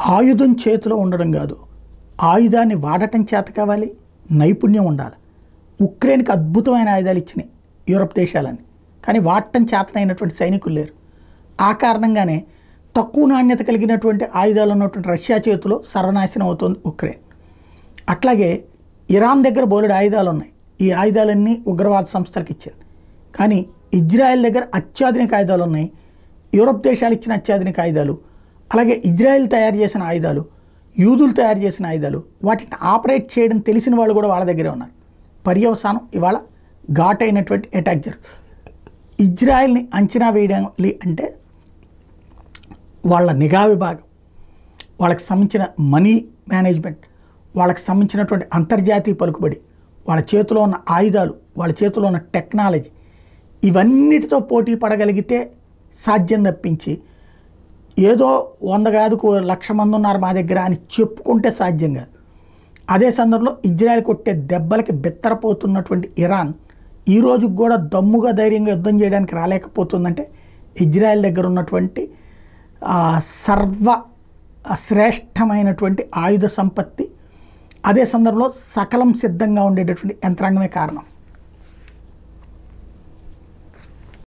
ఆయుధం చేతిలో ఉండడం కాదు ఆయుధాన్ని వాడటం చేత కావాలి నైపుణ్యం ఉండాలి ఉక్రెయిన్కి అద్భుతమైన ఆయుధాలు ఇచ్చినాయి యూరప్ దేశాలని కానీ వాడటం చేతనైనటువంటి సైనికులు లేరు ఆ కారణంగానే తక్కువ నాణ్యత కలిగినటువంటి ఆయుధాలు ఉన్నటువంటి రష్యా చేతిలో సర్వనాశనం అవుతుంది ఉక్రెయిన్ అట్లాగే ఇరాన్ దగ్గర బోలెడు ఆయుధాలు ఉన్నాయి ఈ ఆయుధాలన్నీ ఉగ్రవాద సంస్థలకు ఇచ్చింది కానీ ఇజ్రాయెల్ దగ్గర అత్యాధునిక ఆయుధాలు ఉన్నాయి యూరప్ దేశాలు ఇచ్చిన అత్యాధునిక ఆయుధాలు అలాగే ఇజ్రాయెల్ తయారు చేసిన ఆయుధాలు యూదులు తయారు చేసిన ఆయుధాలు వాటిని ఆపరేట్ చేయడం తెలిసిన వాళ్ళు కూడా వాళ్ళ దగ్గరే ఉన్నారు పర్యవసానం ఇవాళ ఘాటైనటువంటి అటాక్ జరుగుతుంది ఇజ్రాయెల్ని అంచనా వేయాలి అంటే వాళ్ళ నిఘా విభాగం వాళ్ళకి సంబంధించిన మనీ మేనేజ్మెంట్ వాళ్ళకి సంబంధించినటువంటి అంతర్జాతీయ పలుకుబడి వాళ్ళ చేతిలో ఉన్న ఆయుధాలు వాళ్ళ చేతిలో ఉన్న టెక్నాలజీ ఇవన్నిటితో పోటీ పడగలిగితే సాధ్యం తప్పించి ఏదో వంద కాదు కో- లక్ష మంది ఉన్నారు మా దగ్గర అని చెప్పుకుంటే సాధ్యం కాదు అదే సందర్భంలో ఇజ్రాయెల్ కొట్టే దెబ్బలకి బెత్తరపోతున్నటువంటి ఇరాన్ ఈ రోజుకి కూడా దమ్ముగా ధైర్యంగా యుద్ధం చేయడానికి రాలేకపోతుందంటే ఇజ్రాయెల్ దగ్గర ఉన్నటువంటి ఆ, సర్వ శ్రేష్టమైనటువంటి ఆయుధ సంపత్తి అదే సందర్భంలో సకలం సిద్ధంగా ఉండేటటువంటి యంత్రాంగమే కారణం